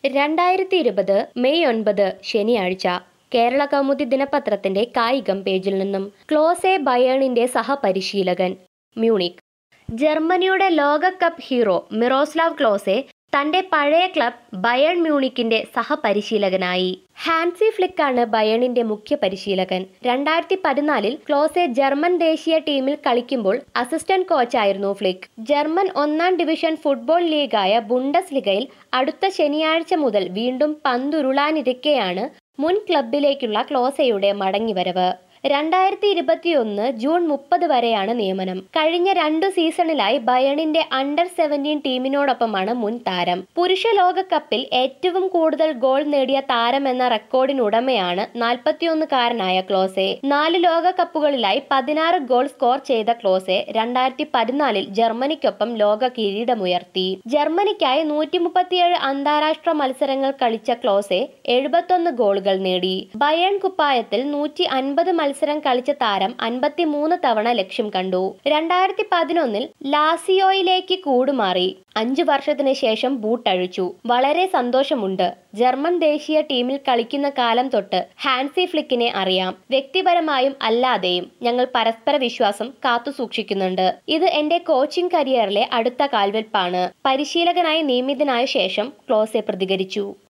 രണ്ടായിരത്തി ഇരുപത് മെയ് ഒൻപത് ശനിയാഴ്ച കേരള കൗമുദി ദിനപത്രത്തിന്റെ കായികം പേജിൽ നിന്നും ക്ലോസെ ബയേണിന്റെ സഹപരിശീലകൻ മ്യൂണിക് ജർമ്മനിയുടെ ലോകകപ്പ് ഹീറോ മിറോസ്ലാവ് ക്ലോസെ തന്റെ പഴയ ക്ലബ് ബയേൺ മ്യൂണിക്കിന്റെ സഹപരിശീലകനായി ഹാൻസി ഫ്ലിക്കാണ് ബയേണിന്റെ മുഖ്യ പരിശീലകൻ രണ്ടായിരത്തി പതിനാലിൽ ക്ലോസെ ജർമ്മൻ ദേശീയ ടീമിൽ കളിക്കുമ്പോൾ അസിസ്റ്റന്റ് കോച്ചായിരുന്നു ഫ്ലിക്ക് ജർമ്മൻ ഒന്നാം ഡിവിഷൻ ഫുട്ബോൾ ലീഗായ ബുണ്ടസ് ലിഗയിൽ അടുത്ത ശനിയാഴ്ച മുതൽ വീണ്ടും പന്തുരുളാനിരിക്കെയാണ് മുൻ ക്ലബിലേക്കുള്ള ക്ലോസയുടെ മടങ്ങിവരവ് രണ്ടായിരത്തി ഇരുപത്തിയൊന്ന് ജൂൺ മുപ്പത് വരെയാണ് നിയമനം കഴിഞ്ഞ രണ്ടു സീസണിലായി ബയണിന്റെ അണ്ടർ സെവൻറ്റീൻ ടീമിനോടൊപ്പമാണ് മുൻ താരം പുരുഷ ലോകകപ്പിൽ ഏറ്റവും കൂടുതൽ ഗോൾ നേടിയ താരം എന്ന റെക്കോർഡിനുടമയാണ് നാൽപ്പത്തിയൊന്നുകാരനായ ക്ലോസെ നാല് ലോകകപ്പുകളിലായി പതിനാറ് ഗോൾ സ്കോർ ചെയ്ത ക്ലോസെ രണ്ടായിരത്തി പതിനാലിൽ ജർമ്മനിക്കൊപ്പം ലോക കിരീടമുയർത്തി ജർമ്മനിക്കായി നൂറ്റി മുപ്പത്തിയേഴ് അന്താരാഷ്ട്ര മത്സരങ്ങൾ കളിച്ച ക്ലോസെ എഴുപത്തൊന്ന് ഗോളുകൾ നേടി ബയൺ കുപ്പായത്തിൽ നൂറ്റി അൻപത് മത്സരം കളിച്ച താരം അൻപത്തിമൂന്ന് തവണ ലക്ഷ്യം കണ്ടു രണ്ടായിരത്തി പതിനൊന്നിൽ ലാസിയോയിലേക്ക് കൂടുമാറി അഞ്ചു വർഷത്തിന് ശേഷം ബൂട്ടഴിച്ചു വളരെ സന്തോഷമുണ്ട് ജർമ്മൻ ദേശീയ ടീമിൽ കളിക്കുന്ന കാലം തൊട്ട് ഹാൻസി ഫ്ലിക്കിനെ അറിയാം വ്യക്തിപരമായും അല്ലാതെയും ഞങ്ങൾ പരസ്പര വിശ്വാസം കാത്തു സൂക്ഷിക്കുന്നുണ്ട് ഇത് എന്റെ കോച്ചിംഗ് കരിയറിലെ അടുത്ത കാൽവെൽപ്പാണ് പരിശീലകനായി നിയമിതനായ ശേഷം ക്ലോസെ പ്രതികരിച്ചു